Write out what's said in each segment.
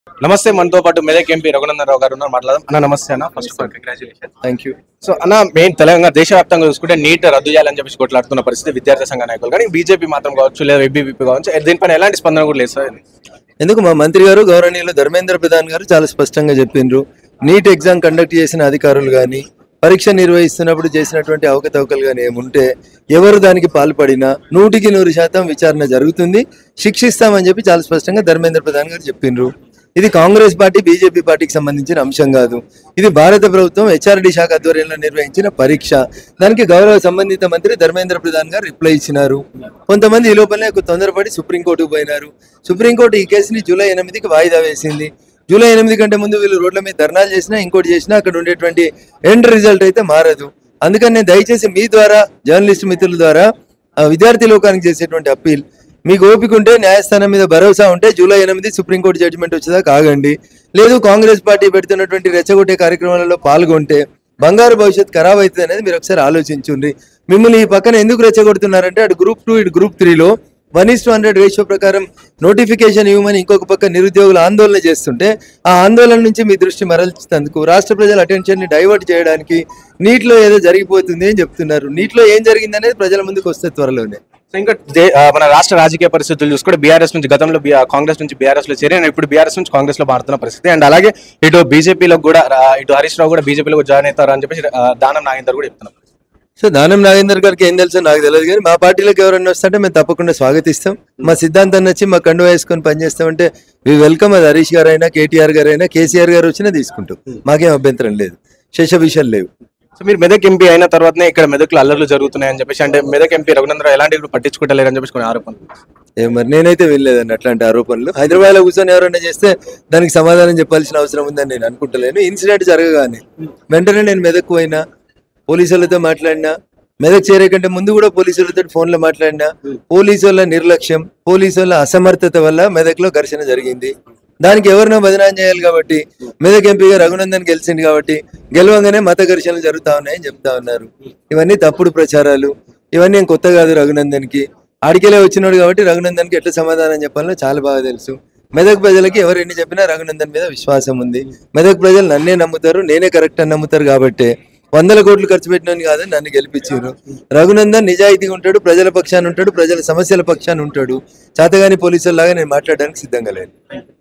నమస్తే మనతో పాటు మెదక్ ఎంపీ రఘునందనరావు గారు ఉన్నారు మాట్లాడదాం అన్న నమస్తే అన్న first of all congratulation thank you so అన్న మెయిన్ తెలంగాణ దేశవ్యాప్తంగా చూసుకుంటే నీట్ రద్దు చేయాలని చెప్పేసి కొట్లాడుతున్న పరిస్థితి విద్యార్థి సంఘ నాయకులు కానీ బీజేపీ మాత్రం కావచ్చు లేదా ఏబీవీపీ కావచ్చు దీనిపైన ఎలాంటి స్పందన కూడా లేదు సార్ ఎందుకు మా మంత్రి గారు గౌరవనీయులు ధర్మేంద్ర ప్రధాన్ గారు చాలా స్పష్టంగా చెప్పిండ్రు నీట్ ఎగ్జామ్ కండక్ట్ చేసిన అధికారులు కానీ పరీక్ష నిర్వహిస్తున్నప్పుడు చేసినటువంటి అవకతవకలు కానీ ఏముంటే ఎవరు దానికి పాల్పడినా నూటికి నూరు శాతం విచారణ జరుగుతుంది శిక్షిస్తామని చెప్పి చాలా స్పష్టంగా ధర్మేంద్ర ప్రధాన్ గారు చెప్పిండ్రు ఇది కాంగ్రెస్ పార్టీ బీజేపీ పార్టీకి సంబంధించిన అంశం కాదు ఇది భారత ప్రభుత్వం హెచ్ఆర్డి శాఖ ఆధ్వర్యంలో నిర్వహించిన పరీక్ష దానికి గౌరవ సంబంధిత మంత్రి ధర్మేంద్ర ప్రధాన్ గారు రిప్లై ఇచ్చినారు కొంతమంది ఈ లోపలనే ఒక తొందరపడి సుప్రీంకోర్టుకు పోయినారు సుప్రీంకోర్టు ఈ కేసుని జూలై ఎనిమిదికి వాయిదా వేసింది జూలై ఎనిమిది కంటే ముందు వీళ్ళు రోడ్ల మీద ధర్నాలు చేసినా ఇంకోటి చేసినా అక్కడ ఉండేటువంటి ఎండ్ రిజల్ట్ అయితే మారదు అందుకని నేను దయచేసి మీ ద్వారా జర్నలిస్ట్ మిత్రుల ద్వారా ఆ, విద్యార్థి లోకానికి చేసేటువంటి అప్పీల్ మీకు ఓపిక ఉంటే న్యాయస్థానం మీద భరోసా ఉంటే జూలై ఎనిమిది సుప్రీంకోర్టు జడ్జిమెంట్ వచ్చేదాకా ఆగండి లేదు కాంగ్రెస్ పార్టీ పెడుతున్నటువంటి రెచ్చగొట్టే కార్యక్రమాలలో పాల్గొంటే బంగారు భవిష్యత్ ఖరాబ్ అవుతుంది అనేది మీరు ఒకసారి ఆలోచించుండ్రి మిమ్మల్ని ఈ పక్కన ఎందుకు రెచ్చగొడుతున్నారంటే అటు గ్రూప్ టూ ఇటు గ్రూప్ త్రీలో one is to hundred ratio ప్రకారం నోటిఫికేషన్ ఇవ్వమని ఇంకొక పక్క నిరుద్యోగులు ఆందోళన చేస్తుంటే ఆ ఆందోళన నుంచి మీ దృష్టి మరల్చేందుకు రాష్ట్ర ప్రజల అటెన్షన్ ని డైవర్ట్ చేయడానికి నీటిలో ఏదో జరిగిపోతుంది అని చెప్తున్నారు నీటిలో ఏం జరిగింది అనేది ప్రజల ముందుకు వస్తే త్వరలోనే సో ఇంకా దే- ఆ, మన రాష్ట్ర రాజకీయ పరిస్థితులు చూసుకుంటే బీఆర్ఎస్ నుంచి గతంలో బి- కాంగ్రెస్ నుంచి బీఆర్ఎస్ లో చేరి ఇప్పుడు బీఆర్ఎస్ నుంచి కాంగ్రెస్ లో మారుతున్న పరిస్థితి అండ్ అలాగే ఇటు బీజేపీలో కూడా ఆ, ఇటు హరీష్ రావు కూడా బీజేపీలో జాయిన్ అవుతారు అని చెప్పేసి ఆ, దానం నాగేందర్ కూడా చెప్తున్నారు సో దానం నాగేందర్ గారికి ఏం తెలుసో నాకు తెలియదు కానీ మా పార్టీలోకి ఎవరైనా వస్తుంటే మేము తప్పకుండా స్వాగతిస్తాం మా సిద్ధాంతం నచ్చి మా కండు వేసుకొని పనిచేస్తామంటే వి వెల్కమ్ అది హరీష్ గారు అయినా కేటీఆర్ గారు అయినా కేసీఆర్ గారు వచ్చినా తీసుకుంటాం మాకేం అభ్యంతరం లేదు శేష విషయాలు లేవు సో మీరు మెదక్ ఎంపీ అయిన తర్వాతనే ఇక్కడ మెదక్లో అల్లర్లు జరుగుతున్నాయని చెప్పేసి అంటే మెదక్ ఎంపీ రఘునందరావు ఎలాంటి ఇప్పుడు పట్టించుకుంటలేరని చెప్పేసి కొన్ని ఆరోపణలు ఏ మరి నేనైతే వినలేదండి అట్లాంటి ఆరోపణలు హైదరాబాద్ లో కూర్చొని ఎవరైనా చేస్తే దానికి సమాధానం చెప్పాల్సిన అవసరం ఉందని నేను అనుకుంటలేను ఇన్సిడెంట్ జరగగానే వెంటనే నేను మెదక్ పోయినా పోలీసులతో మాట్లాడినా మెదక్ చేరే కంటే ముందు కూడా పోలీసులతో ఫోన్లో మాట్లాడినా పోలీసు వాళ్ళ నిర్లక్ష్యం పోలీసు వాళ్ళ అసమర్థత వల్ల మెదక్లో ఘర్షణ జరిగింది దానికి ఎవరినో బదనాం చేయాలి కాబట్టి మెదక్ ఎంపీగా రఘునందన్ గెలిచింది కాబట్టి గెలవంగానే మత ఘర్షణలు జరుగుతా ఉన్నాయని చెప్తా ఉన్నారు ఇవన్నీ తప్పుడు ప్రచారాలు ఇవన్నీ ఏం కొత్త కాదు రఘునందన్కి ఆడికెళ్ళే వచ్చినాడు కాబట్టి రఘునందన్కి ఎట్లా సమాధానం చెప్పాలో చాలా బాగా తెలుసు మెదక్ ప్రజలకి ఎవరు ఎన్ని చెప్పినా రఘునందన్ మీద విశ్వాసం ఉంది మెదక్ ప్రజలు నన్నే నమ్ముతారు నేనే కరెక్ట్ అని నమ్ముతారు కాబట్టి వందల కోట్లు ఖర్చు పెట్టినని కాదని నన్ను గెలిపించారు రఘునందన్ నిజాయితీగా ఉంటాడు ప్రజల పక్షాన ఉంటాడు ప్రజల సమస్యల పక్షాన ఉంటాడు చేతగాని పోలీసుల్లాగా నేను మాట్లాడడానికి సిద్ధంగా లేను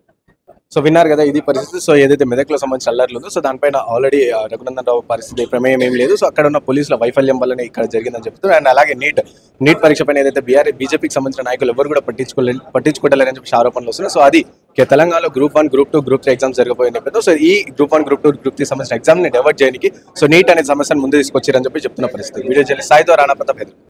సో విన్నారు కదా ఇది పరిస్థితి సో ఏదైతే మెదక్లో సంబంధించిన అల్లర్లు ఉందో సో దానిపైన ఆల్రెడీ రఘునందన్ రావు పరిస్థితి ప్రమేయం ఏం లేదు సో అక్కడ ఉన్న పోలీసుల వైఫల్యం వల్లనే ఇక్కడ జరిగిందని చెప్తున్నారు అండ్ అలాగే నీట్ నీట్ పరీక్ష పైన ఏదైతే బీఆర్ బీజేపీకి సంబంధించిన నాయకులు ఎవరు కూడా పట్టించుకోలే పట్టించుకోవట్లేరని చెప్పి ఆరోపణలు వస్తున్నాయి సో అది కే- తెలంగాణలో group one group two group three exams జరగబోయే నేపథ్యంలో సో ఈ group one group two group three సంబంధించిన ఎగ్జామ్ ని డైవర్ట్ చేయడానికి సో నీట్ అనే సమస్యను ముందు తీసుకొచ్చారని చెప్పి చెప్తున్న పరిస్థితి వీడియో చేయాలి సాయితో రాణా ప్రతాప్ హైదరాబాద్